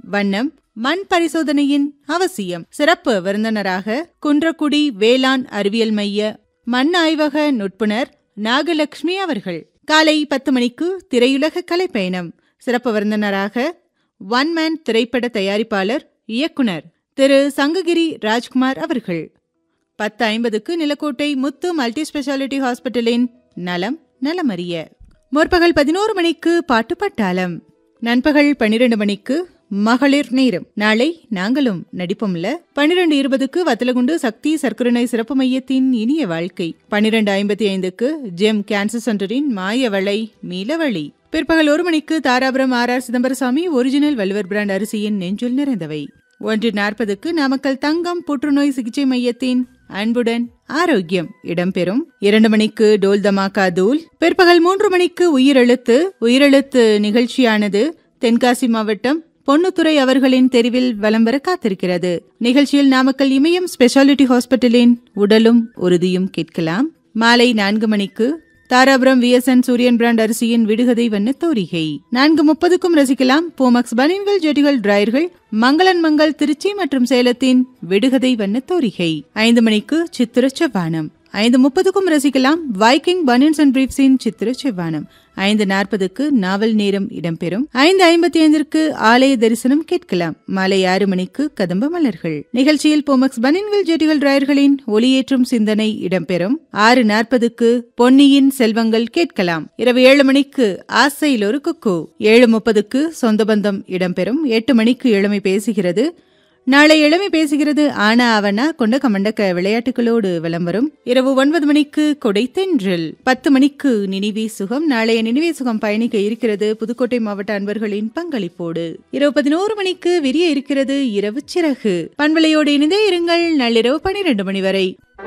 வண்ணம் மண் பரிசோதனையின் அவசியம் சிறப்பு விருந்தினராக குன்றக்குடி வேளாண் அறிவியல் மைய மண் ஆய்வக நுட்புணர் நாகலட்சுமி அவர்கள் காலை பத்து மணிக்கு திரையுலக கலைப்பயணம் சிறப்பு விருந்தினராக ஒன் மேன் திரைப்பட தயாரிப்பாளர் இயக்குனர் திரு சங்ககிரி ராஜ்குமார் அவர்கள் பத்து ஐம்பதுக்கு நிலக்கோட்டை முத்து மல்டி ஸ்பெஷாலிட்டி ஹாஸ்பிட்டலின் நலம் நலமறிய முற்பகல் பதினோரு மணிக்கு பாட்டு பட்டாளம் நண்பகல் பன்னிரண்டு மணிக்கு மகளிர் நேரம் நாளை நாங்களும் நடிப்போம்ல பன்னிரண்டு இருபதுக்கு வத்தலகுண்டு சக்தி சர்க்கரை சிறப்பு மையத்தின் இனிய வாழ்க்கை பன்னிரண்டு ஐம்பத்தி ஐந்துக்கு ஜெம் கேன்சர் சென்டரின் மாயவளை மீளவழி பிற்பகல் ஒரு மணிக்கு Dharapuram R R Chidambarasamy original வல்வர் பிராண்ட் அரிசியின் நெஞ்சுள் நிறைந்தவை ஒன்று நாற்பதுக்கு நாமக்கல் தங்கம் புற்றுநோய் சிகிச்சை மையத்தின் அன்புடன் ஆரோக்கியம் இடம்பெறும் இரண்டு மணிக்கு டோல் தமாகா தூல் பிற்பகல் மூன்று மணிக்கு உயிரெழுத்து உயிரெழுத்து நிகழ்ச்சியானது தென்காசி மாவட்டம் பொன்னுத்துறை அவர்களின் தெரிவில் வலம் வர காத்திருக்கிறது நிகழ்ச்சியில் நாமக்கல் இமயம் ஸ்பெஷாலிட்டி ஹாஸ்பிட்டலின் உடலும் உறுதியும் கேட்கலாம் மாலை நான்கு மணிக்கு தாராபுரம் விஎஸ்என் சூரியன் பிராண்ட் அரிசியின் விடுகதை வண்ண தோரிகை நான்கு முப்பதுக்கும் ரசிக்கலாம் போமக்ஸ் பனியன்கள் ஜெட்டிகள் டிரையர்கள் மங்களன் மங்கள் திருச்சி மற்றும் சேலத்தின் விடுகதை வண்ண தோரிகை ஐந்து மணிக்கு சித்திர செவ்வானம் ஐந்து முப்பதுக்கும் ரசிக்கலாம் வைக்கிங் பனியன்ஸ் அண்ட் பிரீப்ஸின் சித்திர செவ்வானம் ஐந்து நாற்பதுக்கு நாவல் நேரம் இடம்பெறும் ஐந்து ஐம்பத்தி ஐந்திற்கு ஆலய தரிசனம் கேட்கலாம் மாலை ஆறு மணிக்கு கதம்ப மலர்கள் நிகழ்ச்சியில் போமக்ஸ் பனின்கள் ஜெட்டிகள் டிராயர்களின் ஒளியேற்றும் சிந்தனை இடம்பெறும் ஆறு நாற்பதுக்கு பொன்னியின் செல்வங்கள் கேட்கலாம் இரவு ஏழு மணிக்கு ஆசையில் ஒரு குக்கு ஏழு முப்பதுக்கு சொந்த பந்தம் இடம்பெறும் எட்டு மணிக்கு இளமை பேசுகிறது நாளை இளமை பேசுகிறது ஆனா அவனா கொண்ட கமண்டக்க விளையாட்டுகளோடு விளம்பரம் இரவு ஒன்பது மணிக்கு கொடை தென்றல் பத்து மணிக்கு நினைவே சுகம் நாளைய நினைவே சுகம் பயணிக்க இருக்கிறது புதுக்கோட்டை மாவட்ட அன்பர்களின் பங்களிப்போடு இரவு பதினோரு மணிக்கு விரிய இருக்கிறது இரவு சிறகு பண்பலையோடு இணைந்தே இருங்கள் நள்ளிரவு பனிரெண்டு மணி வரை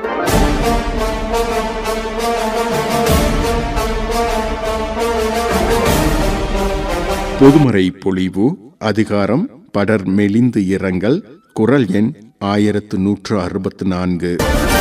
பொதுமறை பொழிவு அதிகாரம் படர் மெலிந்து இரங்கல் குரல் எண் ஆயிரத்து நூற்று அறுபத்து நான்கு